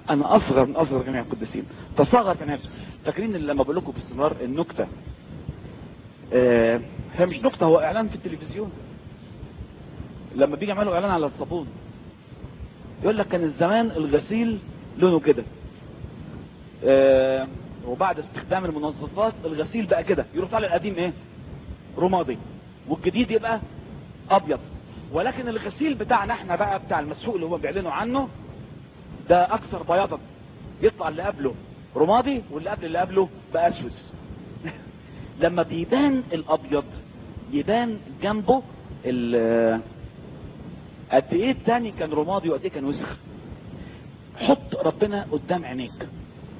انا اصغر من اصغر جميع القديسين تصغر في نفسه فاكرين إن لما بقول لكم باستمرار النكته آه هي مش نكته هو اعلان في التلفزيون لما بيجي يعملوا اعلان على الصابون يقول لك كان زمان الغسيل لونه كده آه وبعد استخدام المنظفات الغسيل بقى كده يروح طالع القديم ايه رمادي والجديد يبقى ابيض ولكن الغسيل بتاعنا احنا بقى بتاع المسحوق اللي هم بيعلنوا عنه ده اكثر بياضا يطلع اللي قبله رمادي واللي قبل اللي قبله بقى اسود لما بيبان الابيض يبان جنبه ال قد ايه التاني كان رمادي وقد ايه كان وسخ حط ربنا قدام عينيك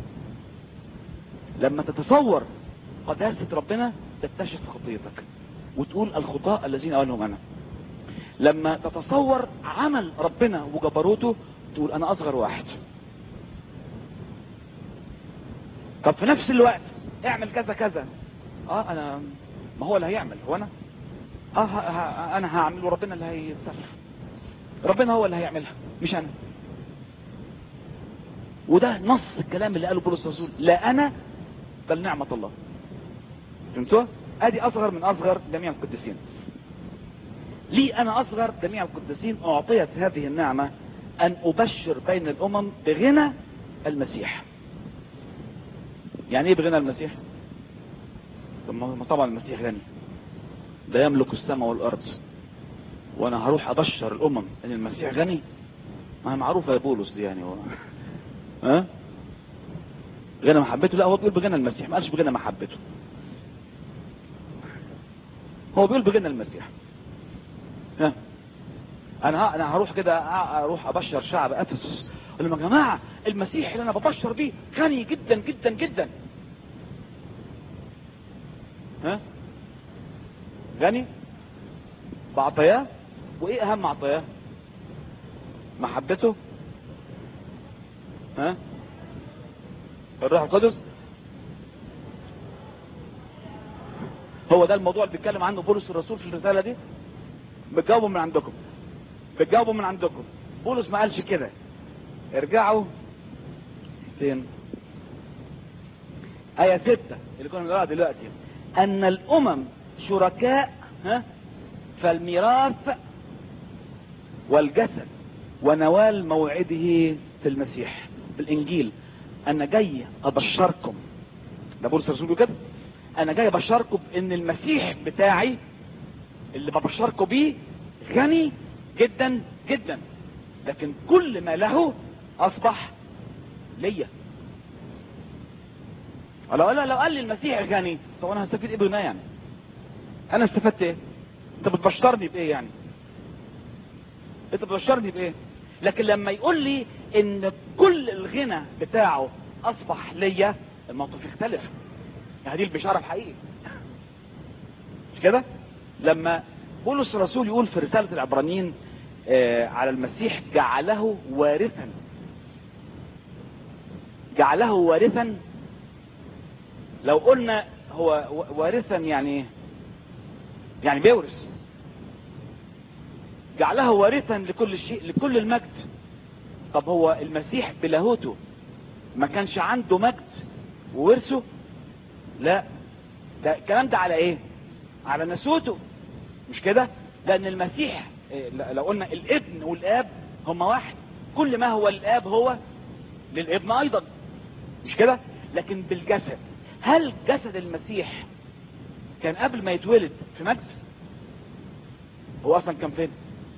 لما تتصور قداسة ربنا تكتشف خطيتك وتقول الخطاء الذين اولهم انا لما تتصور عمل ربنا وجبروته تقول انا اصغر واحد طب في نفس الوقت اعمل كذا كذا اه انا ما هو اللي هيعمل هو انا اه ه... ه... انا هعمل وربنا اللي هيتصرف ربنا هو اللي هيعملها مش انا وده نص الكلام اللي قاله بولس الرسول لا انا بل نعمة الله فهمتوا ادي اصغر من اصغر جميع القديسين لي انا اصغر جميع القديسين اعطيت هذه النعمة ان ابشر بين الامم بغنى المسيح يعني ايه بغنى المسيح طب ما طبعا المسيح غني ده يملك السماء والارض وانا هروح ابشر الامم ان المسيح غني ما هي معروفه يا بولس دي يعني هو ها غنى محبته لا هو بيقول بغنى المسيح ما قالش بغنى محبته هو بيقول بغنى المسيح ها انا انا هروح كده اروح ابشر شعب افسس اقول لهم يا جماعه المسيح اللي انا ببشر بيه غني جدا جدا جدا ها غني بعطياه وايه اهم عطياه محبته ها الروح القدس هو ده الموضوع اللي بيتكلم عنه بولس الرسول في الرساله دي بتجاوبوا من عندكم بتجاوبوا من عندكم بولس ما قالش كده ارجعوا فين آية ستة اللي كنا بنقراها دلوقتي أن الأمم شركاء ها فالميراث والجسد ونوال موعده في المسيح بالإنجيل أنا جاي أبشركم ده بولس الرسول كده أنا جاي أبشركم إن المسيح بتاعي اللي ببشركم بيه غني جدا جدا لكن كل ما له أصبح ليا لو لو قال لي المسيح غني طب انا هستفيد ايه بغناه يعني انا استفدت ايه انت بتبشرني بايه يعني انت بتبشرني بايه لكن لما يقول لي ان كل الغنى بتاعه اصبح ليا الموقف يختلف هذه يعني البشاره الحقيقيه مش كده لما بولس الرسول يقول في رساله العبرانيين آه على المسيح جعله وارثا جعله وارثا لو قلنا هو وارثا يعني يعني بيورث جعله وارثا لكل شيء لكل المجد طب هو المسيح بلاهوته ما كانش عنده مجد وورثه لا ده الكلام ده على ايه على نسوته مش كده لان المسيح لو قلنا الابن والاب هما واحد كل ما هو الاب هو للابن ايضا مش كده لكن بالجسد هل جسد المسيح كان قبل ما يتولد في مجد هو اصلا كان فين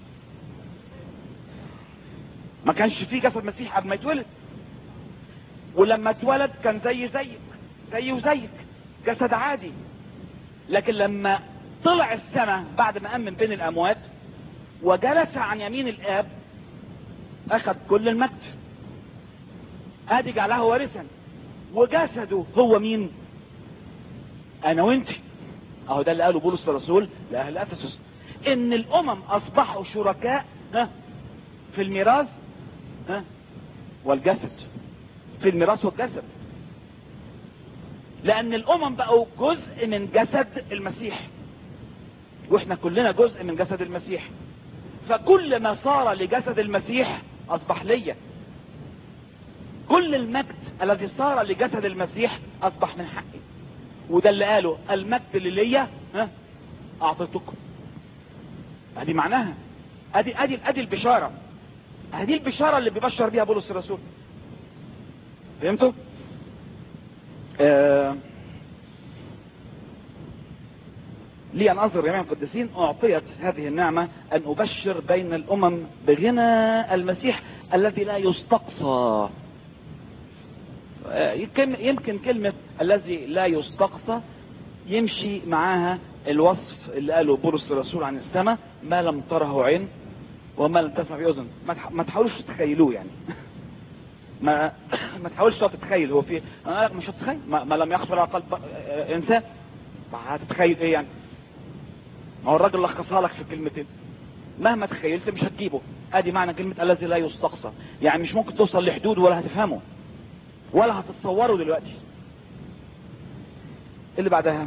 ما كانش فيه جسد مسيح قبل ما يتولد ولما اتولد كان زي زيك زي وزيك جسد عادي لكن لما طلع السماء بعد ما قام من بين الاموات وجلس عن يمين الاب اخذ كل المجد ادي جعله وارثا وجسده هو مين انا وانت اهو ده اللي قاله بولس الرسول لاهل افسس ان الامم اصبحوا شركاء ها في الميراث ها والجسد في الميراث والجسد لان الامم بقوا جزء من جسد المسيح واحنا كلنا جزء من جسد المسيح فكل ما صار لجسد المسيح اصبح ليا كل المجد الذي صار لجسد المسيح اصبح من حقي وده اللي قاله المجد اللي ليا ها اعطيتكم ادي معناها ادي ادي ادي البشاره ادي البشاره اللي بيبشر بيها بولس الرسول فهمتوا آه لي أن أنظر جميع القديسين أعطيت هذه النعمة أن أبشر بين الأمم بغنى المسيح الذي لا يستقصى آه، يمكن يمكن كلمة الذي لا يستقصى يمشي معاها الوصف اللي قاله بولس الرسول عن السماء ما لم تره عين وما لم تسمع في أذن ما تح- ما تحاولوش تتخيلوه يعني ما ما تحاولش تقعد تتخيل هو في انا مش هتتخيل ما, ما لم يخطر على قلب آه، انسان ما هتتخيل ايه يعني ما هو الراجل لخصها لك في كلمتين مهما تخيلت مش هتجيبه ادي معنى كلمة الذي لا يستقصى يعني مش ممكن توصل لحدود ولا هتفهمه ولا هتتصوره دلوقتي اللي بعدها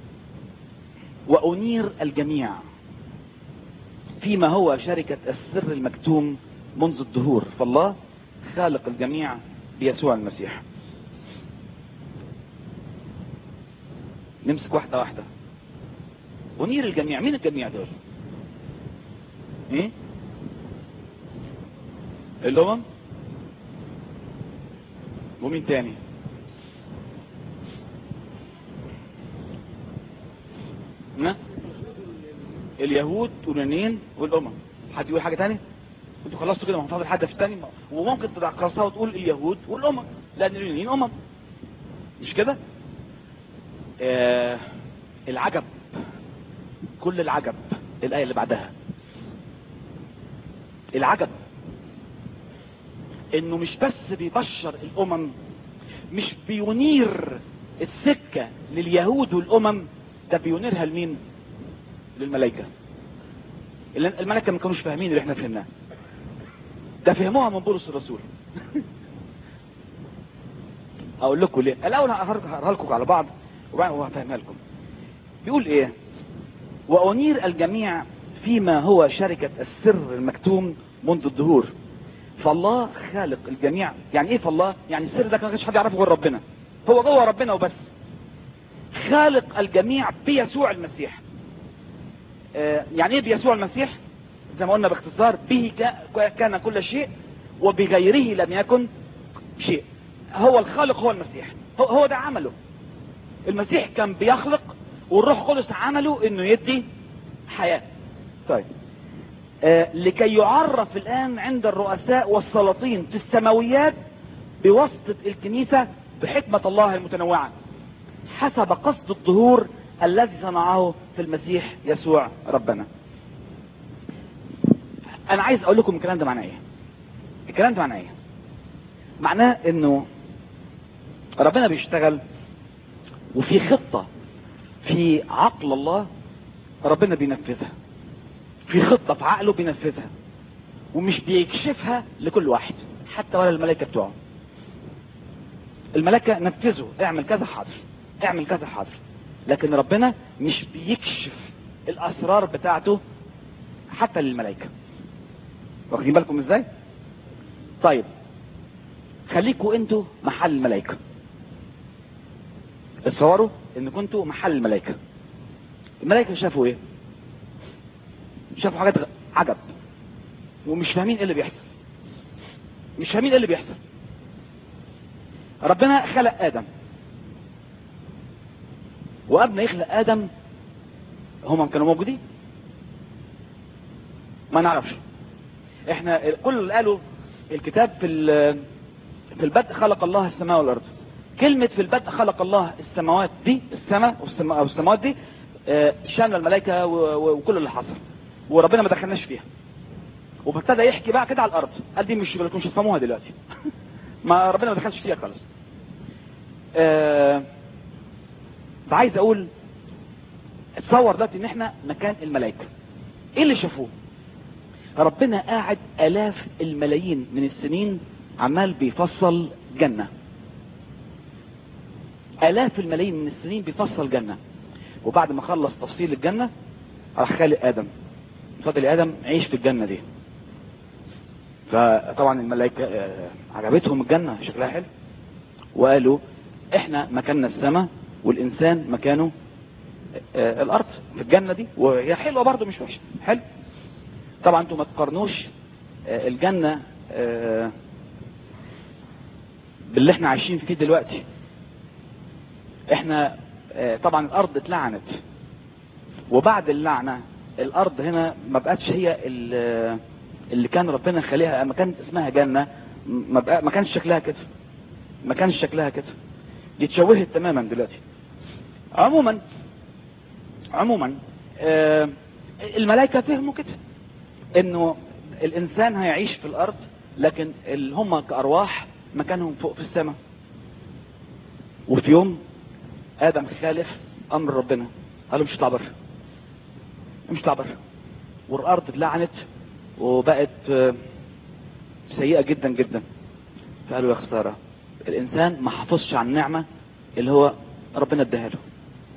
وأنير الجميع فيما هو شركة السر المكتوم منذ الدهور فالله خالق الجميع بيسوع المسيح نمسك واحدة واحدة ونير الجميع مين الجميع دول ايه الامم ومين تاني ها اليهود واليونانيين والامم حد يقول حاجه تاني انتوا خلصتوا كده ما هو فاضل حد في تاني وممكن تدعكسها وتقول اليهود والامم لان اليونانيين امم مش كده آه العجب كل العجب الآية اللي بعدها العجب انه مش بس بيبشر الامم مش بينير السكة لليهود والامم ده بينيرها لمين للملائكة اللي- الملائكة ما كانوش فاهمين اللي احنا فهمناه ده فهموها من بولس الرسول اقول لكم ليه الاول هقراها لكم على بعض وبعدين هفهمها لكم بيقول ايه وأنير الجميع فيما هو شركة السر المكتوم منذ الدهور فالله خالق الجميع يعني ايه فالله يعني السر ده كان مفيش حد يعرفه غير ربنا هو جوه ربنا وبس خالق الجميع بيسوع المسيح آه يعني ايه بيسوع المسيح زي ما قلنا باختصار به كا- كان كل شيء وبغيره لم يكن شيء هو الخالق هو المسيح هو, هو ده عمله المسيح كان بيخلق والروح القدس عمله انه يدي حياة طيب آه لكي يعرف الان عند الرؤساء والسلاطين في السماويات بواسطة الكنيسة بحكمة الله المتنوعة حسب قصد الظهور الذي صنعه في المسيح يسوع ربنا انا عايز اقول لكم الكلام ده معناه ايه الكلام ده معناه ايه معناه انه ربنا بيشتغل وفي خطة في عقل الله ربنا بينفذها في خطة في عقله بينفذها ومش بيكشفها لكل واحد حتى ولا الملائكة بتوعه الملائكة نفذوا اعمل كذا حاضر اعمل كذا حاضر لكن ربنا مش بيكشف الاسرار بتاعته حتى للملائكة واخدين بالكم ازاي طيب خليكوا انتوا محل الملائكة اتصوروا ان كنتوا محل الملائكة الملائكة شافوا ايه شافوا حاجات غ- عجب ومش فاهمين ايه اللي بيحصل مش فاهمين ايه اللي بيحصل ربنا خلق ادم وقبل ما يخلق ادم هم كانوا موجودين ما نعرفش احنا كل اللي قاله الكتاب في ال- في البدء خلق الله السماء والارض كلمة في البدء خلق الله السماوات دي السماء والسماء- أو السماوات دي آه، شاملة الملائكة و- و- وكل اللي حصل وربنا ما دخلناش فيها وابتدى يحكي بقى كده على الارض قال دي مش مش هتفهموها دلوقتي ما ربنا ما دخلش فيها خالص آه، فعايز اقول اتصور دلوقتي ان احنا مكان الملائكة ايه اللي شافوه ربنا قاعد الاف الملايين من السنين عمال بيفصل جنة الاف الملايين من السنين بيفصل جنة وبعد ما خلص تفصيل الجنة راح خالق ادم اتفضل يا ادم عيش في الجنة دي فطبعا الملائكة آه، عجبتهم الجنة شكلها حلو وقالوا احنا مكاننا السماء والانسان مكانه آه، الارض في الجنة دي وهي حلوة برضو مش وحشة حلو طبعا انتوا ما تقارنوش آه، الجنة آه، باللي احنا عايشين فيه دلوقتي احنا آه، طبعا الارض اتلعنت وبعد اللعنة الارض هنا ما بقتش هي ال- اللي كان ربنا خليها ما كانت اسمها جنة ما, بقى ما كانش شكلها كده ما كانش شكلها كده دي اتشوهت تماما دلوقتي عموما عموما آه، الملائكة فهموا كده انه الانسان هيعيش في الارض لكن اللي هم كارواح مكانهم فوق في السماء وفي يوم ادم خالف امر ربنا قال له مش هطلع بره مش هطلع بره والارض اتلعنت وبقت آه، سيئة جدا جدا فقالوا يا خسارة الانسان ما حافظش على النعمة اللي هو ربنا اداها له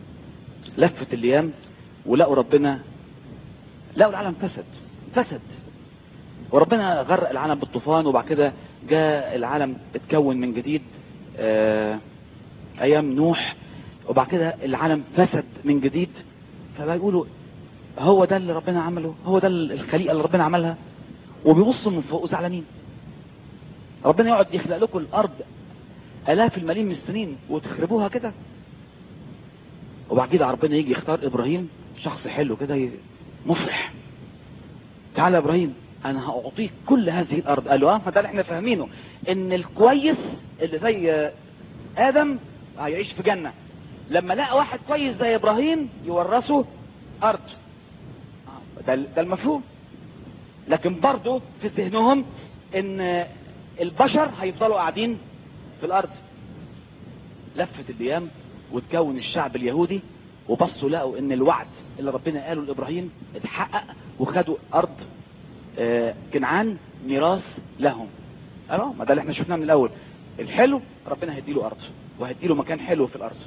لفت الايام ولقوا ربنا لقوا العالم فسد فسد وربنا غرق العالم بالطوفان وبعد كده جاء العالم اتكون من جديد آه ايام نوح وبعد كده العالم فسد من جديد فبيقولوا هو ده اللي ربنا عمله هو ده الخليقه اللي ربنا عملها وبيبصوا من فوق زعلانين ربنا يقعد يخلق لكم الارض الاف الملايين من السنين وتخربوها كده وبعد كده ربنا يجي يختار ابراهيم شخص حلو كده ي- مفرح تعالى يا ابراهيم انا هاعطيك كل هذه الارض قال له اه ما ده اللي احنا فاهمينه ان الكويس اللي زي ادم هيعيش في جنه لما لقى واحد كويس زي ابراهيم يورثه ارض آه، ده ده المفهوم لكن برضه في ذهنهم ان البشر هيفضلوا قاعدين في الارض لفت الايام وتكون الشعب اليهودي وبصوا لقوا ان الوعد اللي ربنا قاله لابراهيم اتحقق وخدوا ارض آه، كنعان ميراث لهم اه ما ده اللي احنا شفناه من الاول الحلو ربنا هيديله ارض وهيديله مكان حلو في الارض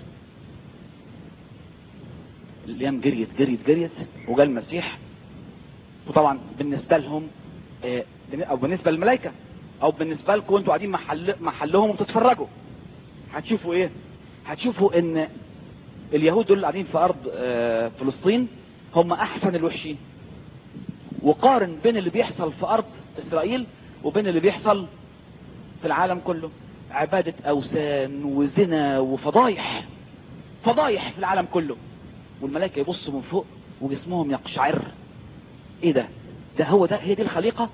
الايام جريت جريت جريت وجاء المسيح وطبعا بالنسبه لهم آه، او بالنسبه للملائكه او بالنسبه لكم وانتوا قاعدين محل محلهم وبتتفرجوا هتشوفوا ايه هتشوفوا ان اليهود دول اللي قاعدين في ارض آه، فلسطين هم احسن الوحشين وقارن بين اللي بيحصل في ارض اسرائيل وبين اللي بيحصل في العالم كله عبادة اوثان وزنا وفضايح فضايح في العالم كله والملائكة يبصوا من فوق وجسمهم يقشعر ايه ده ده هو ده هي دي الخليقة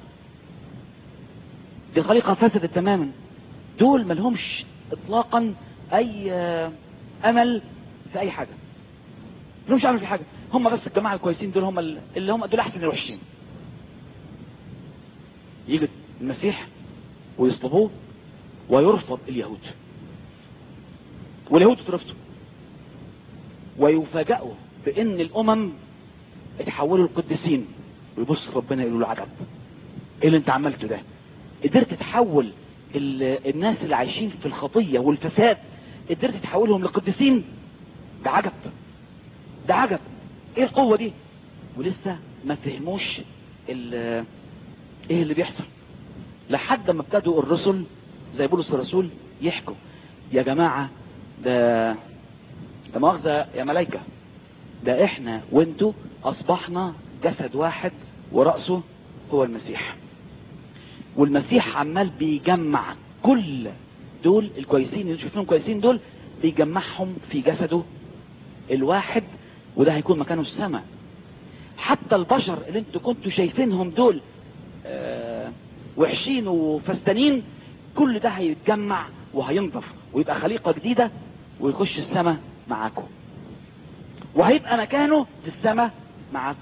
دي الخليقة فسدت تماما دول ملهمش اطلاقا اي آه، امل في اي حاجة ملهمش امل في حاجة هم بس الجماعة الكويسين دول هم ال- اللي هم دول احسن الوحشين يجي المسيح ويصلبوه ويرفض اليهود واليهود ترفضوا ويفاجئوا بان الامم اتحولوا القديسين ويبص ربنا يقولوا له عجب ايه اللي انت عملته ده قدرت تحول ال- الناس اللي عايشين في الخطية والفساد قدرت تحولهم لقديسين ده عجب ده عجب ايه القوة دي ولسه ما فهموش ال- ايه اللي بيحصل لحد ما ابتدوا الرسل زي بولس الرسول يحكوا يا جماعة ده ده مؤاخذة يا ملايكة ده احنا وانتوا اصبحنا جسد واحد ورأسه هو المسيح والمسيح عمال بيجمع كل دول الكويسين اللي شفناهم كويسين دول بيجمعهم في جسده الواحد وده هيكون مكانه السماء حتى البشر اللي انتوا كنتوا شايفينهم دول آه، وحشين وفستانين كل ده هيتجمع وهينضف ويبقى خليقة جديدة ويخش السماء معاكم وهيبقى مكانه في السماء معاكم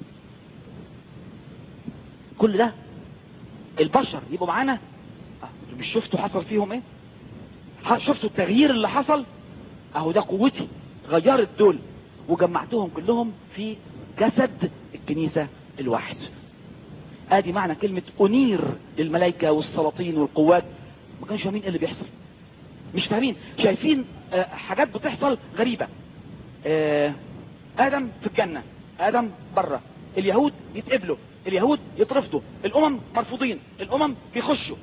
كل ده البشر يبقوا معانا آه، انتوا مش شفتوا حصل فيهم ايه ح- شفتوا التغيير اللي حصل اهو ده قوتي غيرت دول وجمعتهم كلهم في جسد الكنيسة الواحد ادي معنى كلمة انير للملائكة والسلاطين والقوات ما كانش فاهمين ايه اللي بيحصل مش فاهمين شايفين آه، حاجات بتحصل غريبة آه، ادم في الجنة ادم بره اليهود يتقبلوا اليهود يترفضوا الامم مرفوضين الامم بيخشوا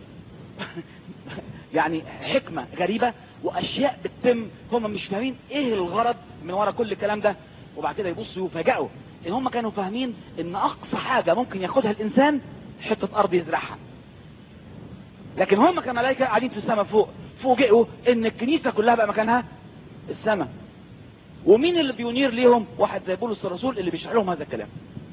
يعني حكمة غريبة واشياء بتتم هم مش فاهمين ايه الغرض من ورا كل الكلام ده وبعد كده يبصوا يفاجئوا ان هم كانوا فاهمين ان اقصى حاجة ممكن ياخدها الانسان حتة ارض يزرعها لكن هم كملائكة قاعدين في السماء فوق فوجئوا ان الكنيسة كلها بقى مكانها السماء ومين اللي بينير ليهم واحد زي بولس الرسول اللي بيشرح لهم هذا الكلام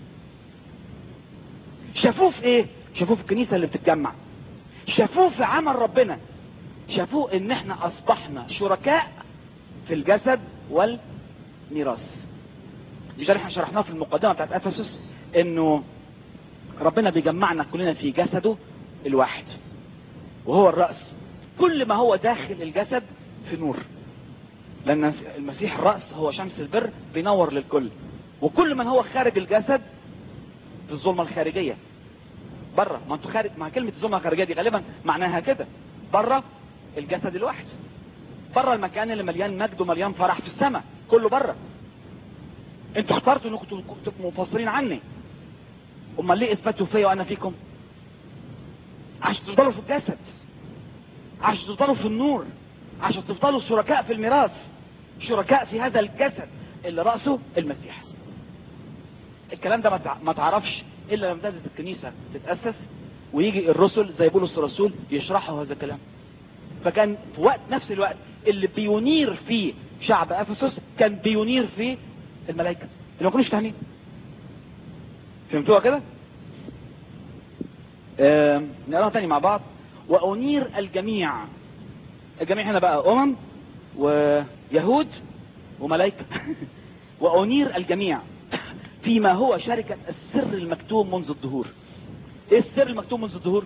شافوه في ايه شافوه في الكنيسة اللي بتتجمع شافوه في عمل ربنا شافوه ان احنا اصبحنا شركاء في الجسد والميراث مش احنا شرحناه في المقدمة بتاعت افسس انه ربنا بيجمعنا كلنا في جسده الواحد وهو الرأس كل ما هو داخل الجسد في نور لان المسيح الرأس هو شمس البر بينور للكل وكل من هو خارج الجسد في الظلمة الخارجية بره ما انتوا خارج ما كلمة الظلمة الخارجية دي غالبا معناها كده بره الجسد الواحد بره المكان اللي مليان مجد ومليان فرح في السماء كله بره انتوا اخترتوا انكم تبقوا منفصلين عني امال ليه اثبتوا فيا وانا فيكم عشان تفضلوا في الجسد عشان تفضلوا في النور عشان تفضلوا شركاء في الميراث شركاء في هذا الجسد اللي رأسه المسيح الكلام ده ما تعرفش الا لما بدأت الكنيسة تتأسس ويجي الرسل زي بولس الرسول يشرحوا هذا الكلام فكان في وقت نفس الوقت اللي بينير فيه شعب افسس كان بينير فيه الملائكة اللي ما كانوش فاهمين فهمتوها كده آه نقراها تاني مع بعض وانير الجميع الجميع هنا بقى امم ويهود وملائكة وانير الجميع فيما هو شركة السر المكتوم منذ الظهور ايه السر المكتوم منذ الظهور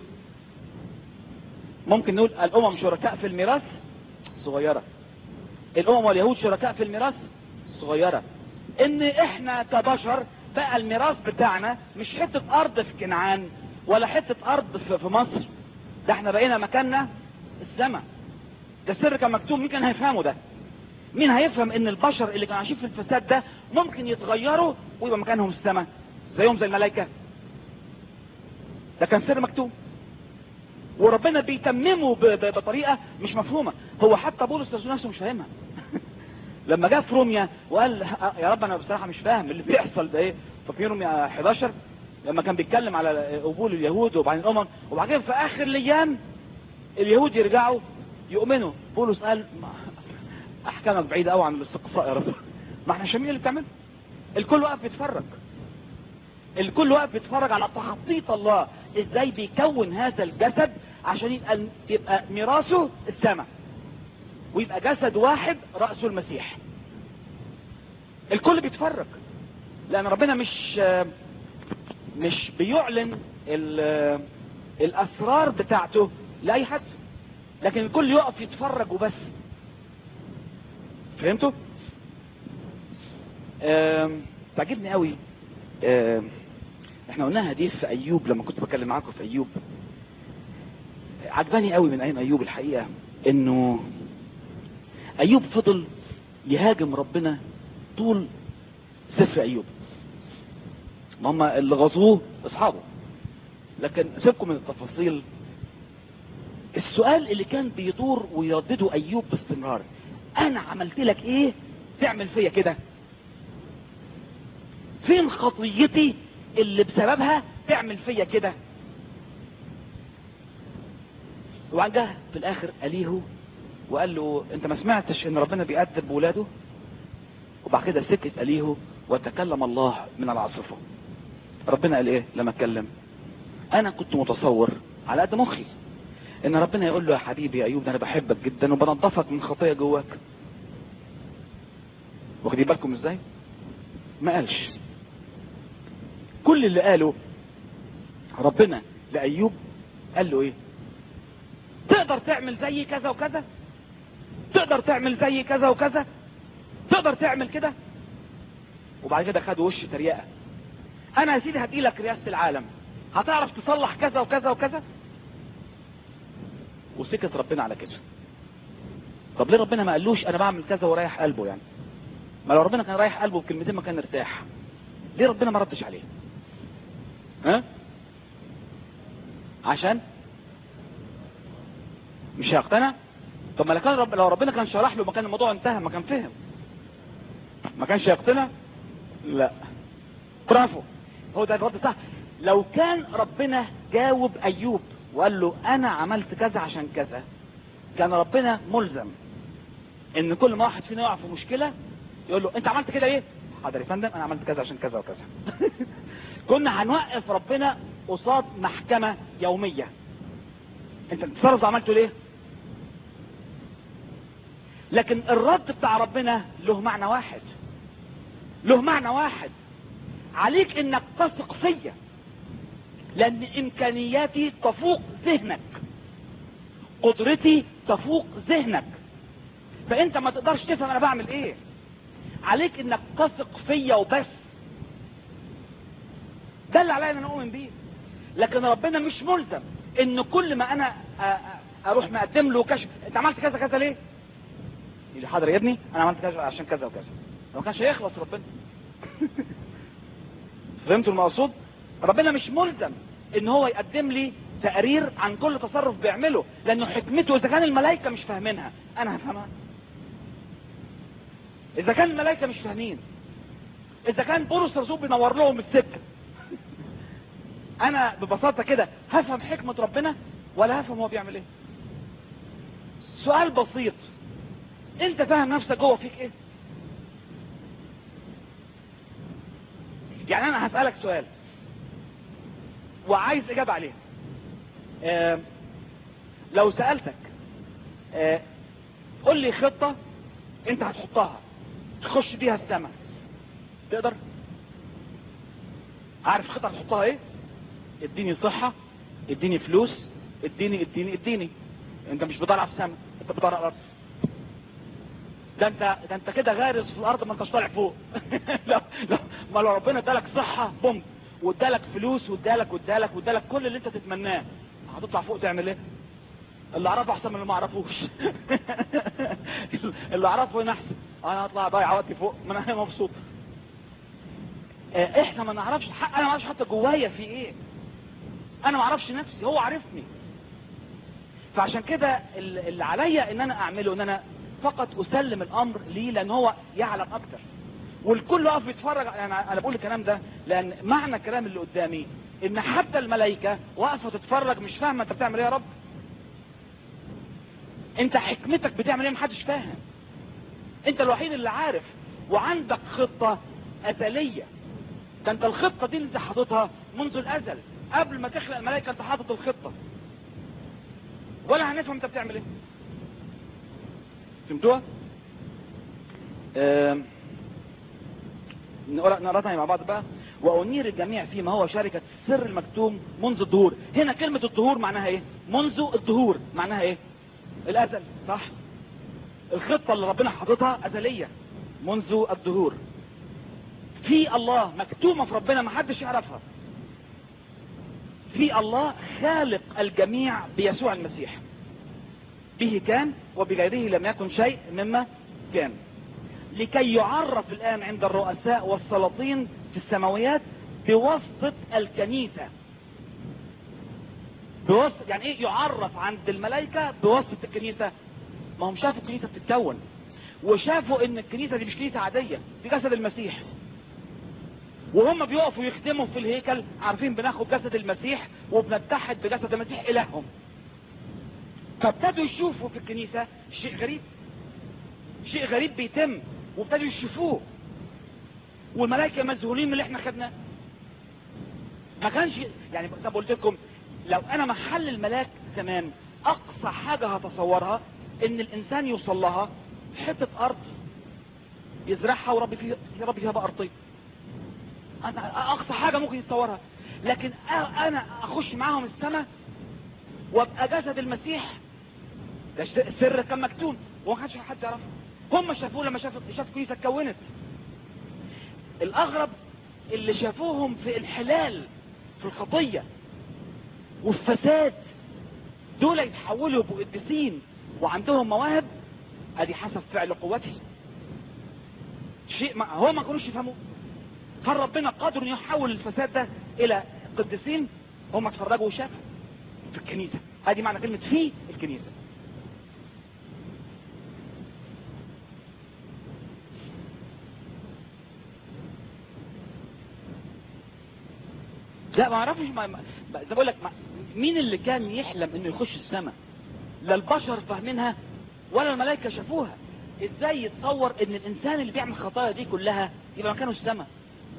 ممكن نقول الامم شركاء في الميراث صغيرة الامم واليهود شركاء في الميراث صغيرة ان احنا كبشر بقى الميراث بتاعنا مش حتة ارض في كنعان ولا حتة ارض في مصر ده احنا بقينا مكاننا السماء ده السر كان مكتوب مين كان هيفهمه ده مين هيفهم ان البشر اللي كانوا عايشين في الفساد ده ممكن يتغيروا ويبقى مكانهم السماء زيهم زي الملائكة ده كان سر مكتوب وربنا بيتممه بطريقة مش مفهومة هو حتى بولس الرسول نفسه مش فاهمها لما جاء في روميا وقال يا رب انا بصراحة مش فاهم اللي بيحصل ده ايه ففي روميا 11 لما كان بيتكلم على قبول اليهود وبعدين الامم وبعدين في اخر الايام اليهود يرجعوا يؤمنوا بولس قال احكامك بعيدة قوي عن الاستقصاء يا رب ما احنا شامين اللي بتعمله الكل واقف بيتفرج الكل واقف بيتفرج على تخطيط الله ازاي بيكون هذا الجسد عشان يبقى يبقى ميراثه السماء ويبقى جسد واحد رأسه المسيح الكل بيتفرج لان ربنا مش مش بيعلن الاسرار بتاعته لاي حد لكن الكل يقف يتفرج وبس فهمتوا تعجبني قوي احنا قلنا حديث في ايوب لما كنت بكلم معاكم في ايوب عجباني قوي من ايام ايوب الحقيقة انه ايوب فضل يهاجم ربنا طول سفر ايوب ما هم اللي غزوه اصحابه لكن سيبكم من التفاصيل السؤال اللي كان بيدور ويردده ايوب باستمرار انا عملت لك ايه تعمل فيا كده فين خطيتي اللي بسببها تعمل فيا كده وجه في الاخر اليه وقال له انت ما سمعتش ان ربنا بيأدب ولاده وبعد كده سكت اليه وتكلم الله من العاصفة ربنا قال ايه لما اتكلم انا كنت متصور على قد مخي ان ربنا يقول له يا حبيبي يا ايوب ده انا بحبك جدا وبنضفك من خطيه جواك واخدين بالكم ازاي ما قالش كل اللي قاله ربنا لايوب قال له ايه تقدر تعمل زي كذا وكذا تقدر تعمل زي كذا وكذا تقدر تعمل كده وبعد كده خد وش تريقه انا يا سيدي هديلك رئاسه العالم هتعرف تصلح كذا وكذا وكذا وسكت ربنا على كده طب ليه ربنا ما قالوش انا بعمل كذا ورايح قلبه يعني ما لو ربنا كان رايح قلبه بكلمتين ما كان ارتاح ليه ربنا ما ردش عليه ها عشان مش هيقتنع طب ما لو كان رب لو ربنا كان شرح له ما كان الموضوع انتهى ما كان فهم ما كانش يقتنع لا برافو هو ده الرد صح لو كان ربنا جاوب ايوب وقال له انا عملت كذا عشان كذا كان ربنا ملزم ان كل ما واحد فينا يقع في مشكله يقول له انت عملت كده ايه حاضر يا فندم انا عملت كذا عشان كذا وكذا كنا هنوقف ربنا قصاد محكمه يوميه انت بتتصرف عملته ليه لكن الرد بتاع ربنا له معنى واحد له معنى واحد عليك انك تثق فيا لان امكانياتي تفوق ذهنك قدرتي تفوق ذهنك فانت ما تقدرش تفهم انا بعمل ايه عليك انك تثق فيا وبس ده اللي عليا ان انا اؤمن بيه لكن ربنا مش ملزم ان كل ما انا أ- أ- اروح مقدم له كشف انت عملت كذا كذا ليه يقول لي حاضر يا ابني انا عملت كذا عشان كذا وكذا ما كانش هيخلص ربنا فهمتوا المقصود ربنا مش ملزم ان هو يقدم لي تقرير عن كل تصرف بيعمله لانه حكمته اذا كان الملائكه مش فاهمينها انا هفهمها اذا كان الملائكه مش فاهمين اذا كان بولس الرسول بينور لهم السكه انا ببساطه كده هفهم حكمه ربنا ولا هفهم هو بيعمل ايه سؤال بسيط انت فاهم نفسك جوه فيك ايه يعني انا هسألك سؤال وعايز اجابة عليه آه لو سألتك آه قول لي خطة انت هتحطها تخش بيها السماء تقدر عارف خطة هتحطها ايه اديني صحة اديني فلوس اديني اديني اديني انت مش بتدور على السماء انت بتدور على الارض ده انت ده انت كده غارس في الارض ما انتش طالع فوق لا لا ما لو ربنا ادالك صحه بوم وادالك فلوس وادالك وادالك وادالك كل اللي انت تتمناه هتطلع فوق تعمل ايه اللي اعرفه احسن من اللي ما اعرفوش اللي اعرفه هنا احسن انا هطلع ضايع وقتي فوق ما انا مبسوط اه، احنا ما نعرفش حق انا ما اعرفش حتى جوايا في ايه انا ما اعرفش نفسي هو عارفني فعشان كده ال- اللي عليا ان انا اعمله ان انا فقط اسلم الامر ليه لان هو يعلم اكتر والكل يقف يتفرج انا انا بقول الكلام ده لان معنى الكلام اللي قدامي ان حتى الملائكه واقفه تتفرج مش فاهمه انت بتعمل ايه يا رب انت حكمتك بتعمل ايه محدش فاهم انت الوحيد اللي عارف وعندك خطه ازليه ده انت الخطه دي اللي انت حاططها منذ الازل قبل ما تخلق الملائكه انت حاطط الخطه ولا هنفهم انت بتعمل ايه فهمتوها آم، نقرا نقرا تاني مع بعض بقى وانير الجميع فيما هو شركه السر المكتوم منذ الظهور هنا كلمه الظهور معناها ايه منذ الظهور معناها ايه الازل صح الخطه اللي ربنا حاططها ازليه منذ الظهور في الله مكتومه في ربنا ما حدش يعرفها في الله خالق الجميع بيسوع المسيح به كان وبغيره لم يكن شيء مما كان لكي يعرف الآن عند الرؤساء والسلاطين في السماويات بواسطة الكنيسة بواسطة يعني ايه يعرف عند الملائكة بواسطة الكنيسة ما هم شافوا الكنيسة بتتكون وشافوا ان الكنيسة دي مش كنيسة عادية دي جسد المسيح وهم بيقفوا يخدموا في الهيكل عارفين بناخد جسد المسيح وبنتحد بجسد المسيح الههم فابتدوا يشوفوا في الكنيسة شيء غريب شيء غريب بيتم وابتدوا يشوفوه والملائكة مذهولين من اللي احنا خدناه ما كانش يعني زي ما قلت لكم لو انا محل الملاك زمان اقصى حاجة هتصورها ان الانسان يوصل لها حتة ارض يزرعها وربي فيها يربي فيها بقرتين انا اقصى حاجة ممكن يتصورها لكن أ- انا اخش معاهم السماء وابقى جسد المسيح ده ش- السر كان مكتوم وما كانش حد يعرفه هم شافوه لما شافوا شاف الكنيسه اتكونت الاغرب اللي شافوهم في الحلال في الخطيه وفي فساد دول يتحولوا يبقوا قديسين وعندهم مواهب ادي حسب فعل قوته شيء ما هو ما كانوش يفهموه هل ربنا قادر انه يحول الفساد ده الى القديسين هم اتفرجوا وشافوا في الكنيسة ادي معنى كلمة في الكنيسة لا ما اعرفش ما ما- زي بقول لك ما- مين اللي كان يحلم انه يخش السماء لا البشر فاهمينها ولا الملائكه شافوها ازاي يتصور ان الانسان اللي بيعمل خطايا دي كلها يبقى مكانه السماء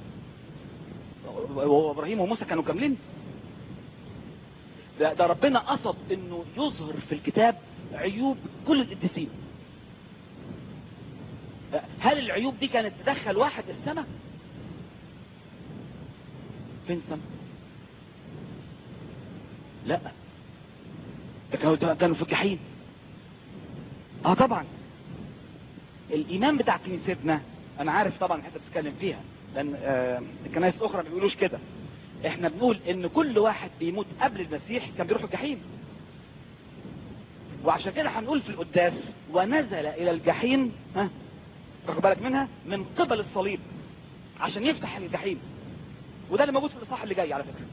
وهو ابراهيم وموسى كانوا كاملين ده, ده ربنا قصد انه يظهر في الكتاب عيوب كل القديسين هل العيوب دي كانت تدخل واحد السماء فين السماء لا ده كانوا ده كانوا في الجحيم اه طبعا الايمان بتاع كنيستنا انا عارف طبعا حته بتتكلم فيها لان آه الكنائس الاخرى ما بيقولوش كده احنا بنقول ان كل واحد بيموت قبل المسيح كان بيروح الجحيم وعشان كده هنقول في القداس ونزل الى الجحيم ها تاخد بالك منها من قبل الصليب عشان يفتح الجحيم وده اللي موجود في الاصحاح اللي جاي على فكره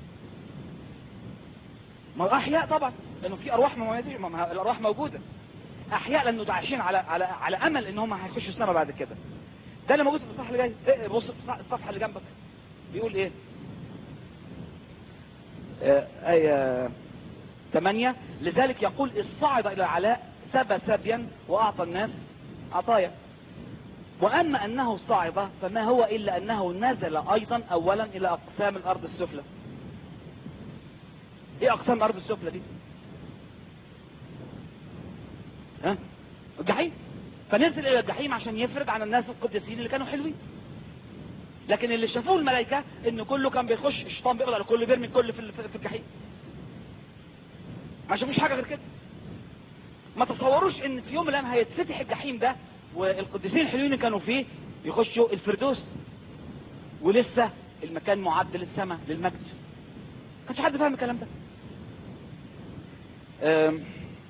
ما هو احياء طبعا لانه في ارواح مميزين ما ما الارواح موجوده احياء لانه ده عايشين على على على امل ان هم هيخشوا السماء بعد كده ده اللي موجود في الاصحاح اللي جاي إيه، بص الصفحه اللي جنبك بيقول ايه آه، آية 8 لذلك يقول الصعد إلى العلاء سبى سبيا وأعطى الناس عطايا وأما أنه صعد فما هو إلا أنه نزل أيضا أولا إلى أقسام الأرض السفلى إيه أقسام الأرض السفلى دي ها الجحيم فنزل إلى الجحيم عشان يفرد عن الناس القديسين اللي كانوا حلوين لكن اللي شافوه الملائكة ان كله كان بيخش الشيطان بيقبض على كله بيرمي الكل في في الجحيم ما شافوش حاجة غير كده ما تصوروش ان في يوم من الايام هيتفتح الجحيم ده والقديسين الحلوين اللي كانوا فيه يخشوا الفردوس ولسه المكان معد للسماء للمجد ما كانش حد فاهم الكلام ده أم.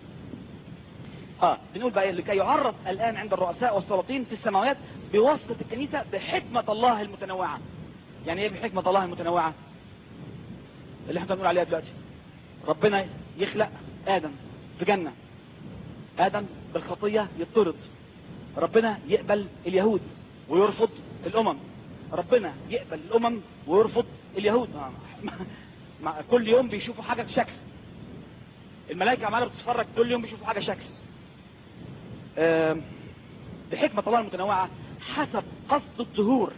اه بنقول بقى لكي يعرف الان عند الرؤساء والسلاطين في السماوات بواسطة الكنيسة بحكمة الله المتنوعة يعني ايه بحكمة الله المتنوعة اللي احنا بنقول عليها دلوقتي ربنا يخلق ادم في جنة ادم بالخطية يطرد ربنا يقبل اليهود ويرفض الامم ربنا يقبل الامم ويرفض اليهود مع كل يوم بيشوفوا حاجة شكل الملائكة عمالة بتتفرج كل يوم بيشوفوا حاجة شكل آم، بحكمة الله المتنوعة حسب قصد الدهور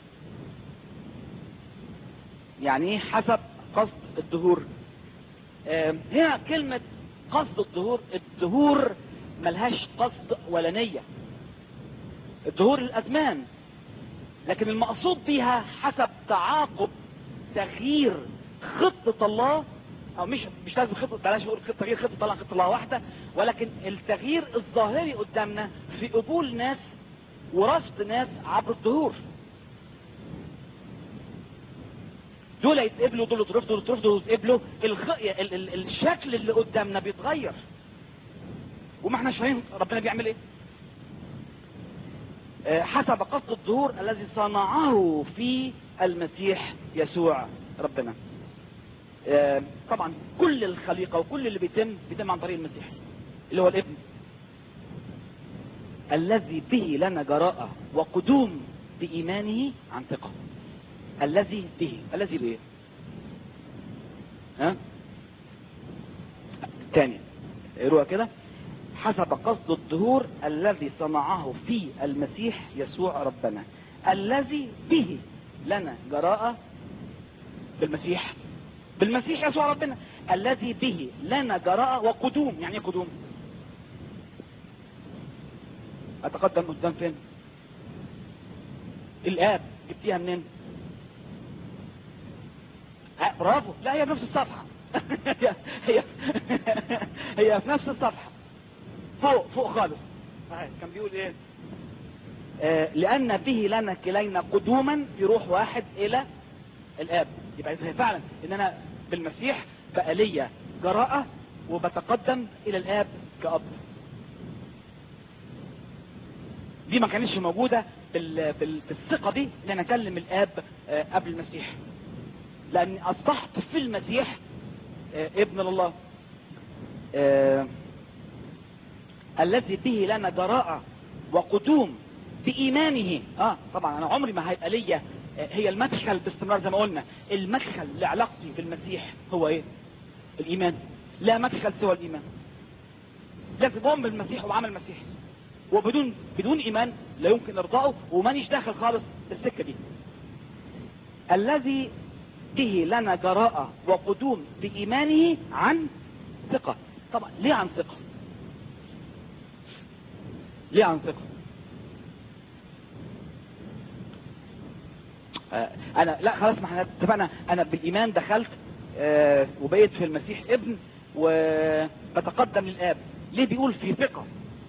يعني ايه حسب قصد الدهور آم، هنا كلمة قصد الدهور الدهور ملهاش قصد ولا نية الدهور الأزمان لكن المقصود بيها حسب تعاقب تغيير خطة الله او مش مش لازم خطة بلاش نقول خطة تغيير خطة الله خطة الله واحدة ولكن التغيير الظاهري قدامنا في قبول ناس ورفض ناس عبر الدهور دول يتقبلوا دول يترفضوا دول يترفضوا دول يتقبلوا الخ... ال... ال... الشكل اللي قدامنا بيتغير وما احناش فاهمين ربنا بيعمل ايه آه، حسب قصد الظهور الذي صنعه في المسيح يسوع ربنا آه، طبعا كل الخليقة وكل اللي بيتم بيتم عن طريق المسيح اللي هو الابن الذي به لنا جراءة وقدوم بإيمانه عن ثقة الذي به الذي به ها تاني اقروها كده حسب قصد الظهور الذي صنعه في المسيح يسوع ربنا الذي به لنا جراءة بالمسيح بالمسيح يسوع ربنا الذي به لنا جراءة وقدوم يعني ايه قدوم اتقدم قدام فين الاب جبتيها منين آه، برافو لا هي في نفس الصفحة هي هي هي في نفس الصفحة فوق فوق خالص صحيح. كان بيقول ايه آه لان به لنا كلينا قدوما في روح واحد الى الاب يبقى هي فعلا ان انا بالمسيح بقى ليا جراءة وبتقدم الى الاب كأب دي ما كانتش موجودة بال... بال... بالثقة دي ان انا اكلم الاب آه قبل المسيح لاني اصبحت في المسيح آه، ابن الله آه، الذي به لنا جراءة وقدوم بإيمانه اه طبعا انا عمري ما هيبقى ليا آه، هي المدخل باستمرار زي ما قلنا المدخل لعلاقتي بالمسيح هو ايه الايمان لا مدخل سوى الايمان لازم اؤمن بالمسيح وعمل المسيح وبدون بدون ايمان لا يمكن ارضائه ومانيش داخل خالص السكه دي الذي به لنا جراءة وقدوم بإيمانه عن ثقة طبعا ليه عن ثقة ليه عن ثقة آه انا لا خلاص ما احنا اتفقنا انا بالايمان دخلت آه وبقيت في المسيح ابن وبتقدم للاب ليه بيقول في ثقة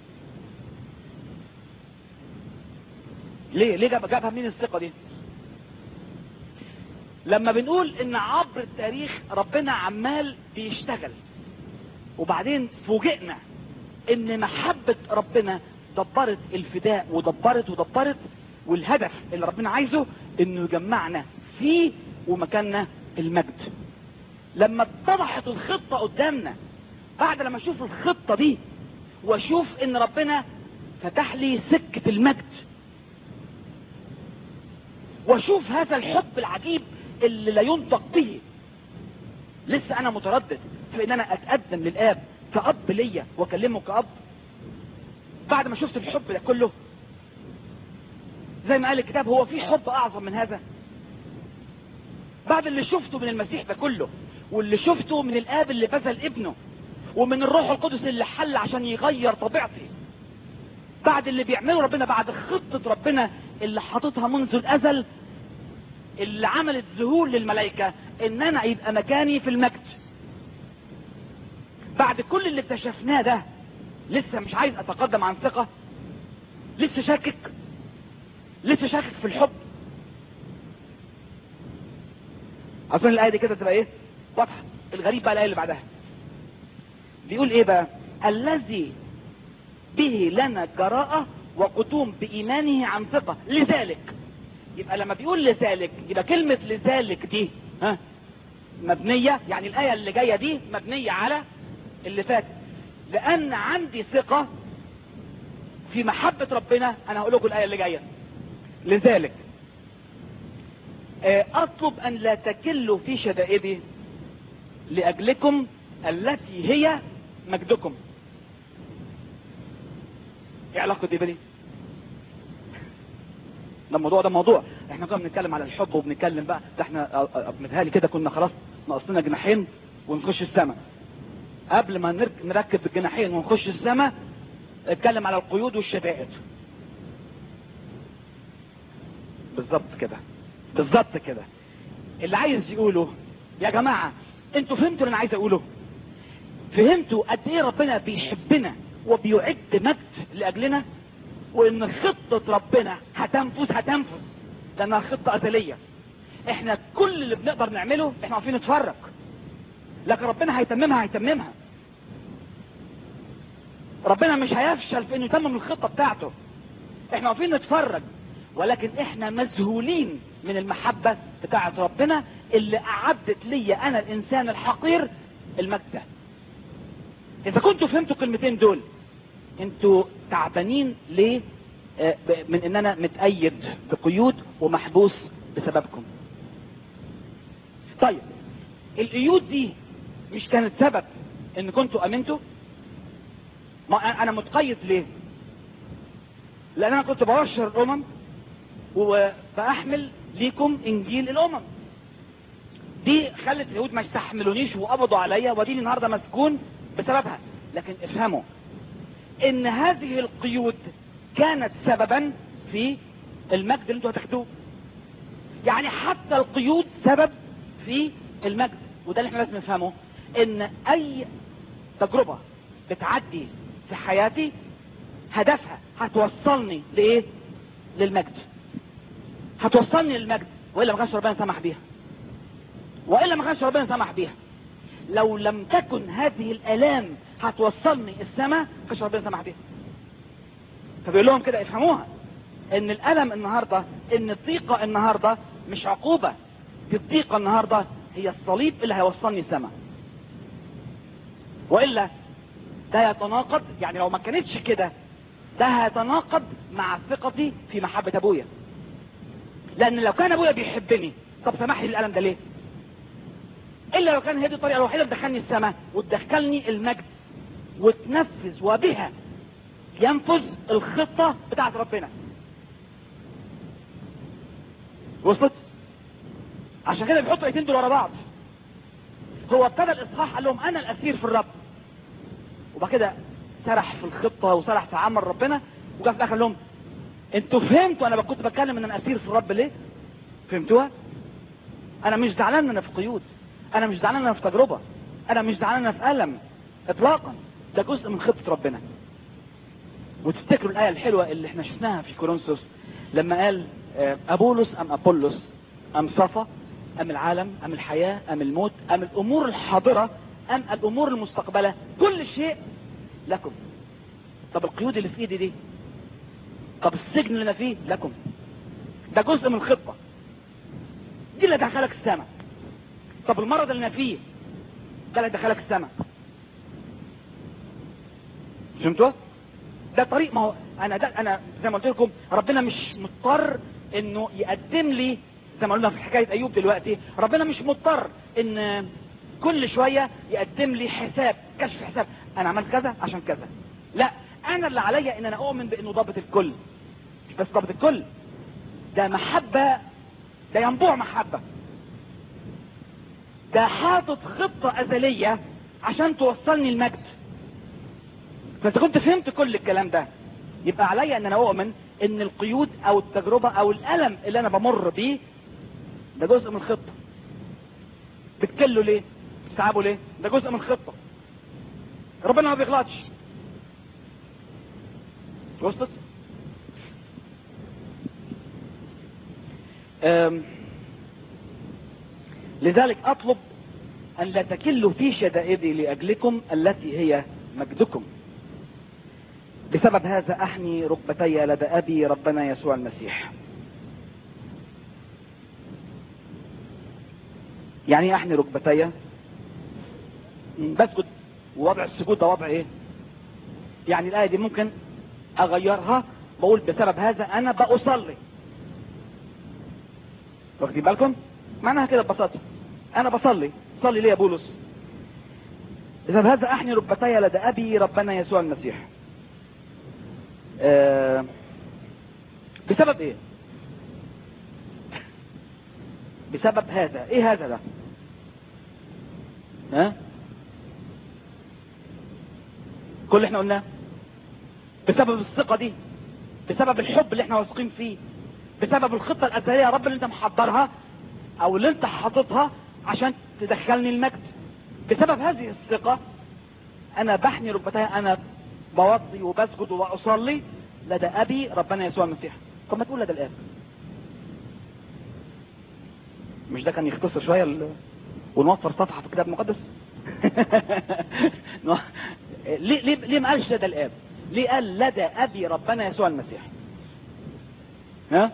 ليه ليه جاب جابها منين الثقة دي لما بنقول ان عبر التاريخ ربنا عمال بيشتغل وبعدين فوجئنا ان محبة ربنا دبرت الفداء ودبرت ودبرت والهدف اللي ربنا عايزه انه يجمعنا فيه ومكاننا المجد لما اتضحت الخطة قدامنا بعد لما اشوف الخطة دي واشوف ان ربنا فتح لي سكة المجد واشوف هذا الحب العجيب اللي لا ينطق به لسه انا متردد في ان انا اتقدم للاب كأب ليا واكلمه كأب بعد ما شفت الحب ده كله زي ما قال الكتاب هو في حب اعظم من هذا بعد اللي شفته من المسيح ده كله واللي شفته من الاب اللي بذل ابنه ومن الروح القدس اللي حل عشان يغير طبيعتي بعد اللي بيعمله ربنا بعد خطة ربنا اللي حاططها منذ الازل اللي عملت ذهول للملائكة ان انا يبقى مكاني في المجد بعد كل اللي اكتشفناه ده لسه مش عايز اتقدم عن ثقة لسه شاكك لسه شاكك في الحب اظن الايه دي كده تبقى ايه واضحه الغريب بقى الايه اللي بعدها بيقول ايه بقى الذي به لنا جراءة وقدوم بإيمانه عن ثقة لذلك يبقى لما بيقول لذلك يبقى كلمة لذلك دي ها مبنية يعني الآية اللي جاية دي مبنية على اللي فات لأن عندي ثقة في محبة ربنا أنا هقول لكم الآية اللي جاية لذلك آه، أطلب أن لا تكلوا في شدائدي لأجلكم التي هي مجدكم ايه علاقة دي بدي ده الموضوع ده موضوع احنا كنا بنتكلم على الحب وبنتكلم بقى ده احنا متهيألي كده كنا خلاص ناقصنا جناحين ونخش السماء قبل ما نرك- نركب الجناحين ونخش السماء اتكلم على القيود والشدائد بالظبط كده بالظبط كده اللي عايز يقوله يا جماعة انتوا فهمتوا اللي انا عايز اقوله فهمتوا قد ايه ربنا بيحبنا وبيعد مجد لاجلنا وان خطة ربنا هتنفذ هتنفذ لانها خطة ازلية احنا كل اللي بنقدر نعمله احنا عارفين نتفرج لكن ربنا هيتممها هيتممها ربنا مش هيفشل في انه يتمم الخطة بتاعته احنا عارفين نتفرج ولكن احنا مذهولين من المحبة بتاعت ربنا اللي اعدت لي انا الانسان الحقير المجد ده اذا كنتوا فهمتوا الكلمتين دول انتوا تعبانين ليه آه، ب- من ان انا متأيد بقيود ومحبوس بسببكم طيب القيود دي مش كانت سبب ان كنتوا امنتوا ما أنا- انا متقيد ليه لان انا كنت ببشر الامم وبأحمل ليكم انجيل الامم دي خلت اليهود ما يستحملونيش وقبضوا عليا وديني النهارده مسجون بسببها لكن افهموا ان هذه القيود كانت سببا في المجد اللي انتوا هتاخدوه يعني حتى القيود سبب في المجد وده اللي احنا لازم نفهمه ان اي تجربة بتعدي في حياتي هدفها هتوصلني لايه للمجد هتوصلني للمجد والا ما كانش ربنا سمح بيها والا ما كانش ربنا سمح بيها لو لم تكن هذه الالام هتوصلني السماء ما كانش ربنا سمح بيها فبيقول لهم كده افهموها ان الالم النهارده ان الضيقه النهارده مش عقوبه في الضيقة النهاردة هي الصليب اللي هيوصلني سما وإلا ده يتناقض يعني لو ما كانتش كده ده هيتناقض مع ثقتي في محبة ابويا لان لو كان ابويا بيحبني طب سمح لي الالم ده ليه الا لو كان هي دي الطريقه الوحيده اللي تدخلني السماء وتدخلني المجد وتنفذ وبها ينفذ الخطه بتاعت ربنا وصلت عشان كده بيحطوا الايتين دول ورا بعض هو ابتدى الاصحاح قال لهم انا الاسير في الرب وبعد كده سرح في الخطه وسرح في عمل ربنا وجا في الاخر قال لهم انتوا فهمتوا انا كنت بتكلم ان انا اسير في الرب ليه فهمتوها انا مش زعلان ان انا في قيود انا مش زعلان ان انا في تجربه انا مش زعلان ان انا في الم اطلاقا ده جزء من خطه ربنا وتفتكروا الايه الحلوه اللي احنا شفناها في كورنثوس لما قال آه، ابولس ام ابولس ام صفا ام العالم ام الحياه ام الموت ام الامور الحاضره ام الامور المستقبله كل شيء لكم طب القيود اللي في ايدي دي طب السجن اللي انا فيه لكم ده جزء من الخطه دي اللي دخلك السماء طب المرض اللي انا فيه ده اللي دخلك السماء فهمتوا ده طريق ما هو انا ده انا زي ما قلت لكم ربنا مش مضطر انه يقدم لي زي ما قلنا في حكايه ايوب دلوقتي ربنا مش مضطر ان كل شويه يقدم لي حساب كشف حساب انا عملت كذا عشان كذا لا انا اللي عليا ان انا اؤمن بانه ضابط الكل مش بس ضابط الكل ده محبه ده ينبوع محبه ده حاطط خطه ازليه عشان توصلني المجد فانت كنت فهمت كل الكلام ده يبقى عليا ان انا اؤمن ان القيود او التجربه او الالم اللي انا بمر بيه ده جزء من الخطه بتكله ليه بتتعبوا ليه ده جزء من الخطه ربنا ما بيغلطش وصلت أم، لذلك اطلب ان لا تكلوا في شدائدي لاجلكم التي هي مجدكم بسبب هذا احني ركبتي لدى ابي ربنا يسوع المسيح يعني ايه احني ركبتي م، بسجد ووضع السجود ده وضع ايه يعني الايه دي ممكن اغيرها بقول بسبب هذا انا بأصلي واخدين بالكم معناها كده ببساطه انا بصلي صلي ليه يا بولس بسبب هذا احني ركبتي لدى ابي ربنا يسوع المسيح آه، بسبب ايه بسبب هذا ايه هذا ده ها كل اللي احنا قلناه بسبب الثقة دي بسبب الحب اللي احنا واثقين فيه بسبب الخطة الأزلية يا رب اللي انت محضرها او اللي انت حاططها عشان تدخلني المجد بسبب هذه الثقة انا بحني ركبتي انا بوضي وبسجد واصلي لدى ابي ربنا يسوع المسيح طب ما تقول لدى الاب مش ده كان يختصر شويه ال... ونوفر صفحه في الكتاب المقدس نو- ليه ليه ليه ما قالش لدى الاب ليه قال لدى ابي ربنا يسوع المسيح ها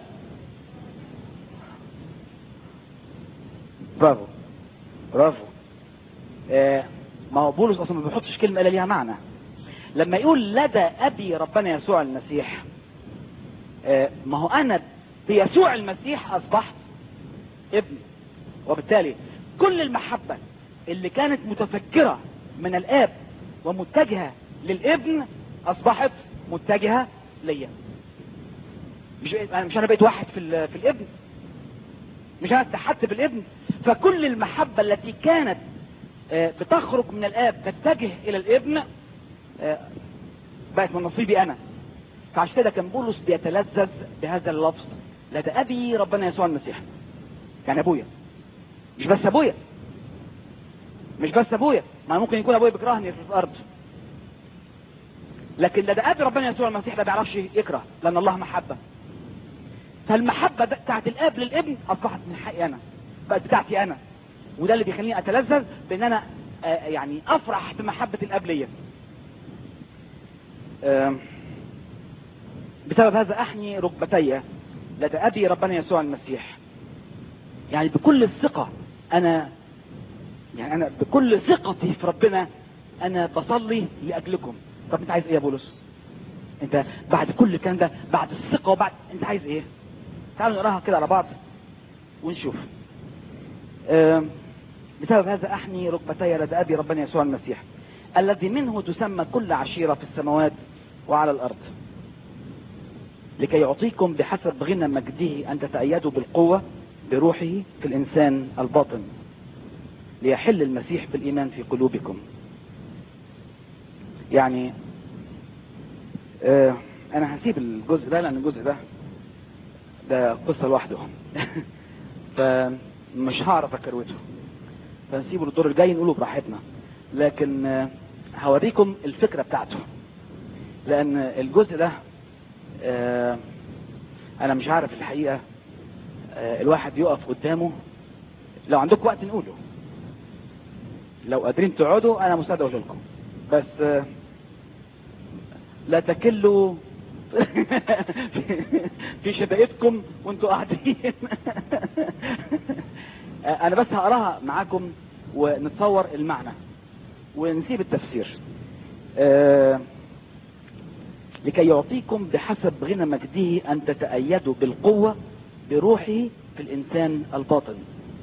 برافو برافو آه ما هو بولس اصلا ما بيحطش كلمه الا ليها معنى لما يقول لدى ابي ربنا يسوع المسيح آه ما هو انا بيسوع المسيح اصبحت ابن وبالتالي كل المحبة اللي كانت متفكرة من الاب ومتجهة للابن اصبحت متجهة ليا مش انا مش انا بقيت واحد في ال- في الابن مش انا اتحدت بالابن فكل المحبة التي كانت آه، بتخرج من الاب تتجه الى الابن آه، بقت من نصيبي انا فعشان كده كان بولس بيتلذذ بهذا اللفظ لدى ابي ربنا يسوع المسيح يعني ابويا مش بس ابويا مش بس ابويا ما ممكن يكون ابويا بيكرهني في الارض لكن لدى ابي ربنا يسوع المسيح ما بيعرفش يكره لان الله محبه فالمحبه ده بتاعت الاب للابن اصبحت من حقي انا بقت بتاعتي انا وده اللي بيخليني اتلذذ بان انا آه، يعني افرح بمحبه الاب ليا آم، بسبب هذا احني ركبتي لدى ابي ربنا يسوع المسيح يعني بكل الثقة انا يعني انا بكل ثقتي في ربنا انا بصلي لاجلكم طب انت عايز ايه يا بولس انت بعد كل الكلام ده بعد الثقة وبعد انت عايز ايه تعالوا نقراها كده على بعض ونشوف آم، بسبب هذا احني ركبتي لدى ابي ربنا يسوع المسيح الذي منه تسمى كل عشيرة في السماوات وعلى الارض لكي يعطيكم بحسب غنى مجده ان تتأيدوا بالقوة بروحه في الانسان الباطن ليحل المسيح بالايمان في قلوبكم يعني آه انا هسيب الجزء ده لان الجزء ده ده قصة لوحده فمش هعرف اكروته فنسيبه للدور الجاي نقوله براحتنا لكن آه، هوريكم الفكرة بتاعته لان الجزء ده آه، انا مش عارف الحقيقة آه، الواحد يقف قدامه لو عندكم وقت نقوله لو قادرين تقعدوا انا مستعد اقول لكم بس آه، لا تكلوا في شدائدكم وانتوا قاعدين انا بس هقراها معاكم ونتصور المعنى ونسيب التفسير آه، لكي يعطيكم بحسب غنى مجده ان تتأيدوا بالقوة بروحه في الانسان الباطن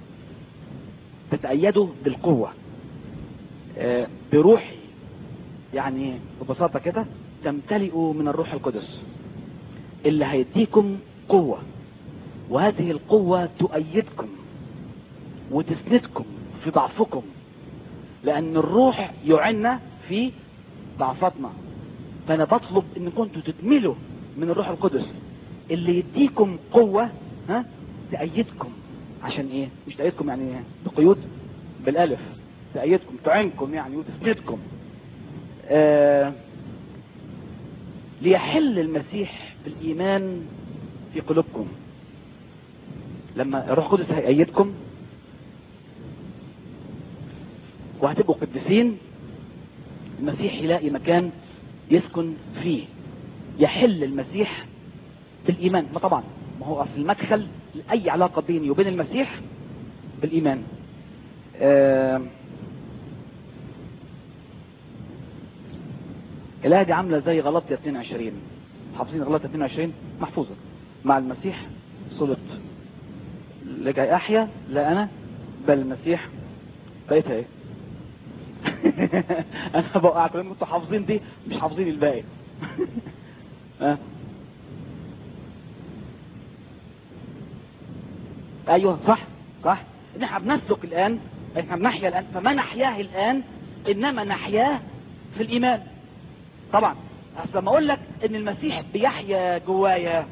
تتأيدوا بالقوة آه، بروحي يعني ببساطة كده تمتلئوا من الروح القدس اللي هيديكم قوة وهذه القوة تؤيدكم وتسندكم في ضعفكم لأن الروح يعنا في ضعفاتنا فأنا بطلب إن كنتوا تتملوا من الروح القدس اللي يديكم قوة ها تأيدكم عشان إيه؟ مش تأيدكم يعني بقيود بالألف تأيدكم تعينكم يعني وتسندكم آه ليحل المسيح بالإيمان في قلوبكم لما الروح القدس هيأيدكم وهتبقوا قديسين المسيح يلاقي مكان يسكن فيه يحل المسيح بالإيمان ما طبعا ما هو أصل المدخل لأي علاقة بيني وبين المسيح بالإيمان آه الآية دي عاملة زي غلطية 22 حافظين غلطية 22 محفوظة مع المسيح صلبت لكي أحيا لا أنا بل المسيح بقيتها إيه أنا بقى كلام انتوا حافظين دي مش حافظين الباقي أه؟ أيوه صح صح إن احنا بنسلك الآن احنا بنحيا الآن فما نحياه الآن إنما نحياه في الإيمان طبعا اصل لما اقول لك ان المسيح بيحيا جوايا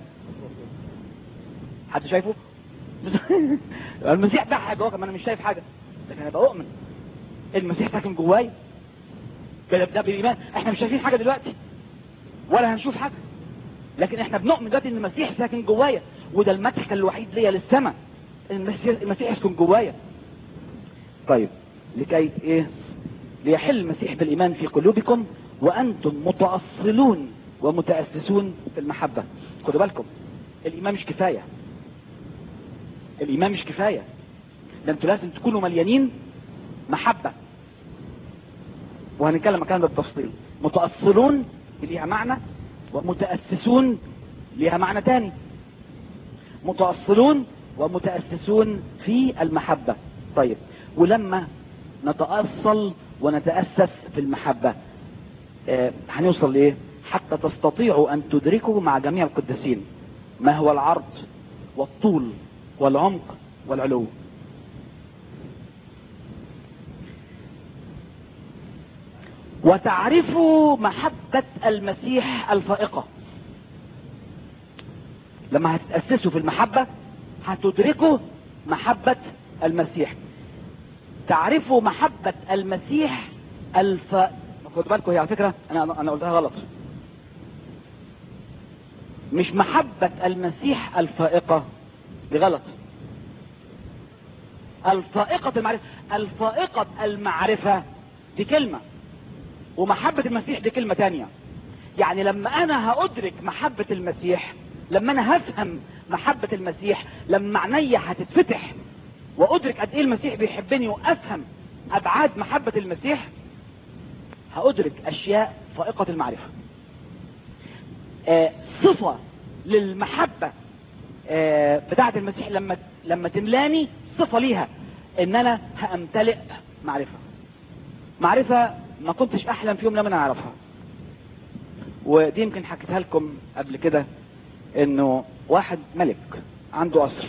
حد شايفه المسيح بيحيا جواك ما انا مش شايف حاجه لكن انا بؤمن المسيح ساكن جوايا ده ده بالايمان احنا مش شايفين حاجه دلوقتي ولا هنشوف حاجه لكن احنا بنؤمن دلوقتي ان المسيح ساكن جوايا وده المدخل الوحيد ليا للسماء المسيح المسيح يسكن جوايا طيب لكي ايه ليحل المسيح بالايمان في قلوبكم وانتم متأصلون ومتأسسون في المحبة خدوا بالكم الايمان مش كفاية الايمان مش كفاية ده انتوا لازم تكونوا مليانين محبة وهنتكلم عن ده بالتفصيل متأصلون ليها معنى ومتأسسون ليها معنى تاني متأصلون ومتأسسون في المحبة طيب ولما نتأصل ونتأسس في المحبة آه هنوصل لايه حتى تستطيعوا ان تدركوا مع جميع القديسين ما هو العرض والطول والعمق والعلو وتعرفوا محبة المسيح الفائقة لما هتتأسسوا في المحبة هتدركوا محبة المسيح تعرفوا محبة المسيح الفائقة خد بالكم هي على فكرة انا انا قلتها غلط مش محبة المسيح الفائقة دي غلط الفائقة المعرفة الفائقة المعرفة دي كلمة ومحبة المسيح دي كلمة تانية يعني لما انا هادرك محبة المسيح لما انا هفهم محبة المسيح لما عينيا هتتفتح وادرك قد ايه المسيح بيحبني وافهم ابعاد محبة المسيح هادرك اشياء فائقة المعرفة آه صفة للمحبة آه بتاعة المسيح لما لما تملاني صفة ليها ان انا هامتلئ معرفة معرفة ما كنتش احلم في يوم لما انا اعرفها ودي يمكن حكيتها لكم قبل كده انه واحد ملك عنده قصر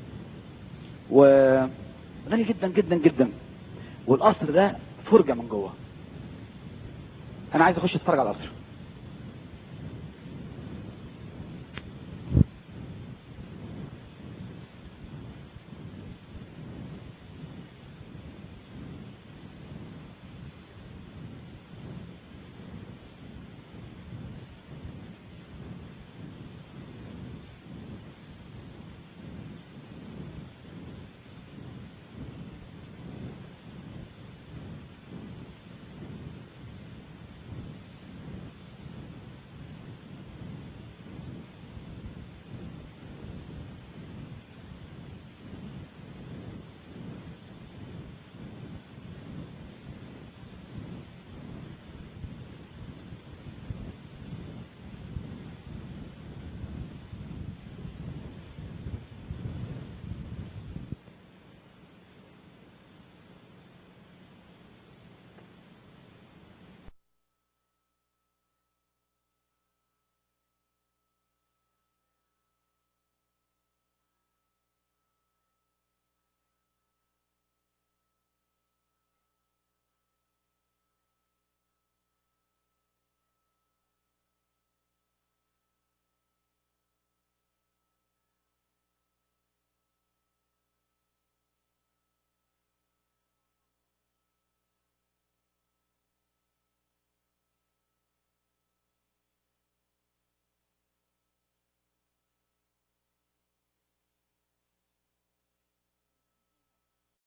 وغني جدا جدا جدا والقصر ده فرجة من جوه انا عايز اخش اتفرج على القصر